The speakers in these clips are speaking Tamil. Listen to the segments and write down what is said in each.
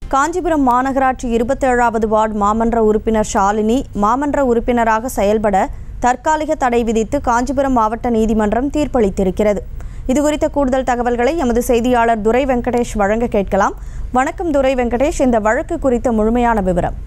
காஞ்சிபுரம் மாநகராட்சி இருபத்தேழாவது வார்டு மாமன்ற உறுப்பினர் ஷாலினி மாமன்ற உறுப்பினராக செயல்பட தற்காலிக தடை விதித்து காஞ்சிபுரம் மாவட்ட நீதிமன்றம் தீர்ப்பளித்திருக்கிறது இதுகுறித்த கூடுதல் தகவல்களை எமது செய்தியாளர் துரை வெங்கடேஷ் வழங்க கேட்கலாம் வணக்கம் துரை வெங்கடேஷ் இந்த வழக்கு குறித்த முழுமையான விவரம்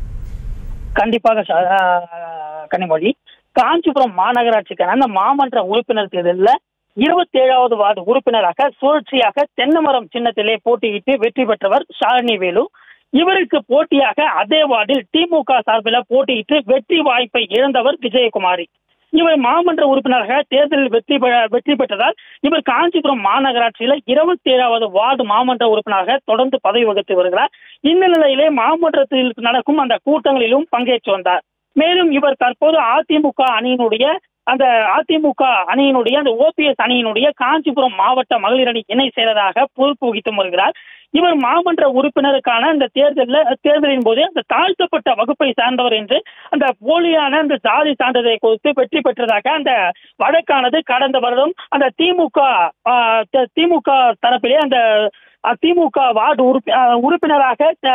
கண்டிப்பாக ச- ஆஹ் கனிமொழி காஞ்சிபுரம் மாநகராட்சிக்கான அந்த மாமன்ற உறுப்பினர் தேர்தலில் இருபத்தி ஏழாவது வார்டு உறுப்பினராக சுழற்சியாக தென்னமரம் சின்னத்திலே போட்டியிட்டு வெற்றி பெற்றவர் ஷாலினி வேலு இவருக்கு போட்டியாக அதே வார்டில் திமுக சார்பில் போட்டியிட்டு வெற்றி வாய்ப்பை இழந்தவர் விஜயகுமாரி இவர் மாமன்ற உறுப்பினராக தேர்தலில் வெற்றி பெ- வெற்றி பெற்றதால் இவர் காஞ்சிபுரம் மாநகராட்சியில இருபத்தி ஏழாவது வார்டு மாமன்ற உறுப்பினராக தொடர்ந்து பதவி வகித்து வருகிறார் இந்த நிலையிலே மாமன்றத்தில் நடக்கும் அந்த கூட்டங்களிலும் பங்கேற்று வந்தார் மேலும் இவர் தற்போது அதிமுக அணியினுடைய அந்த அதிமுக அணியினுடைய அந்த ஓபிஎஸ் அணியினுடைய காஞ்சிபுரம் மாவட்ட மகளிர் அணி இணை செயலராக பொறுப்பு வகித்து வருகிறார் இவர் மாமன்ற உறுப்பினருக்கான இந்த தேர்தலில் தேர்தலின் போது அந்த தாழ்த்தப்பட்ட வகுப்பை சார்ந்தவர் என்று அந்த போலியான அந்த ஜாதி சான்றிதழை கொடுத்து வெற்றி பெற்றதாக அந்த வழக்கானது கடந்த வருடம் அந்த திமுக ஆ, த- திமுக தரப்பிலே அந்த அ, திமுக வார்டு உறுப்பி அ, உறுப்பினராக அ,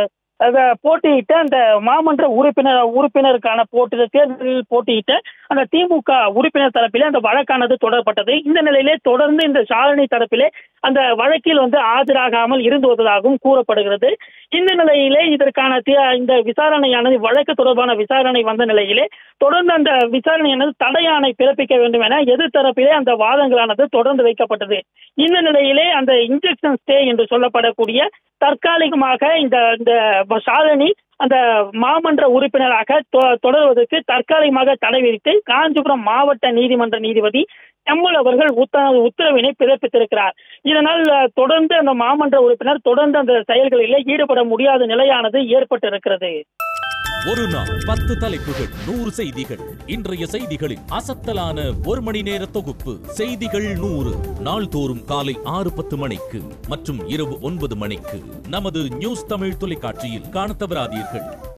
அத போட்டியிட்ட அந்த மாமன்ற உறுப்பினர் உறுப்பினருக்கான போட்டி தேர்தலில் போட்டியிட்ட அந்த திமுக உறுப்பினர் தரப்பிலே அந்த வழக்கானது தொடரப்பட்டது இந்த நிலையிலே தொடர்ந்து இந்த ஷாலினி தரப்பிலே அந்த வழக்கில் வந்து ஆஜராகாமல் இருந்து வருவதாகவும் கூறப்படுகிறது இந்த நிலையிலே இதற்கான தி- இந்த விசாரணையானது வழக்கு தொடர்பான விசாரணை வந்த நிலையிலே தொடர்ந்து அந்த விசாரணையானது தடையாணை பிறப்பிக்க வேண்டும் என எதிர்த்தரப்பிலே அந்த வாதங்களானது தொடர்ந்து வைக்கப்பட்டது இந்த நிலையிலே அந்த இன்ஜெக்ஷன் ஸ்டே என்று சொல்லப்படக்கூடிய தற்காலிகமாக இந்த இந்த ஷாலினி அந்த மாமன்ற உறுப்பினராக தொ- தொடர்வதற்கு தற்காலிகமாக தடை விதித்து காஞ்சிபுரம் மாவட்ட நீதிமன்ற நீதிபதி எம்எல் அவர்கள் உத்தரவு உத்தரவினை பிறப்பித்திருக்கிறார் இதனால் அஹ், தொடர்ந்து அந்த மாமன்ற உறுப்பினர் தொடர்ந்து அந்த செயல்களில் ஈடுபட முடியாத நிலையானது ஏற்பட்டிருக்கிறது ஒரு நாள் பத்து தலைப்புகள் நூறு செய்திகள் இன்றைய செய்திகளின் அசத்தலான ஒரு மணி நேர தொகுப்பு செய்திகள் நூறு நாள்தோறும் காலை ஆறு பத்து மணிக்கு மற்றும் இரவு ஒன்பது மணிக்கு நமது நியூஸ் தமிழ் தொலைக்காட்சியில் காணத் தவறாதீர்கள்